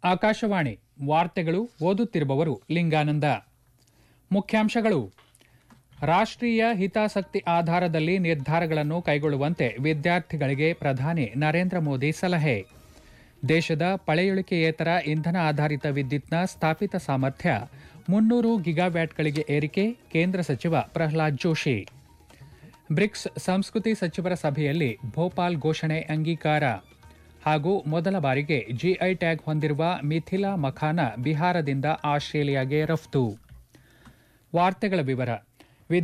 ಆಕಾಶವಾಣಿ ವಾರ್ತೆಗಳು ಓದುತ್ತಿರುವವರು ಲಿಂಗಾನಂದ ಮುಖ್ಯಾಂಶಗಳು ರಾಷ್ಟ್ರೀಯ ಹಿತಾಸಕ್ತಿ ಆಧಾರದಲ್ಲಿ ನಿರ್ಧಾರಗಳನ್ನು ಕೈಗೊಳ್ಳುವಂತೆ ವಿದ್ಯಾರ್ಥಿಗಳಿಗೆ ಪ್ರಧಾನಿ ನರೇಂದ್ರ ಮೋದಿ ಸಲಹೆ ದೇಶದ ಪಳೆಯುಳಿಕೆಯೇತರ ಇಂಧನ ಆಧಾರಿತ ವಿದ್ಯುತ್ನ ಸ್ಥಾಪಿತ ಸಾಮರ್ಥ್ಯ ಮುನ್ನೂರು ಗಿಗಾವ್ಯಾಟ್ಗಳಿಗೆ ಏರಿಕೆ ಕೇಂದ್ರ ಸಚಿವ ಪ್ರಹ್ಲಾದ್ ಜೋಶಿ ಬ್ರಿಕ್ಸ್ ಸಂಸ್ಕೃತಿ ಸಚಿವರ ಸಭೆಯಲ್ಲಿ ಭೋಪಾಲ್ ಘೋಷಣೆ ಅಂಗೀಕಾರ ಹಾಗೂ ಮೊದಲ ಬಾರಿಗೆ ಜಿಐ ಟ್ಯಾಗ್ ಹೊಂದಿರುವ ಮಿಥಿಲಾ ಮಖಾನ ಬಿಹಾರದಿಂದ ಆಸ್ಟ್ರೇಲಿಯಾಗೆ ರಫ್ತು ವಾರ್ತೆಗಳ ವಿವರ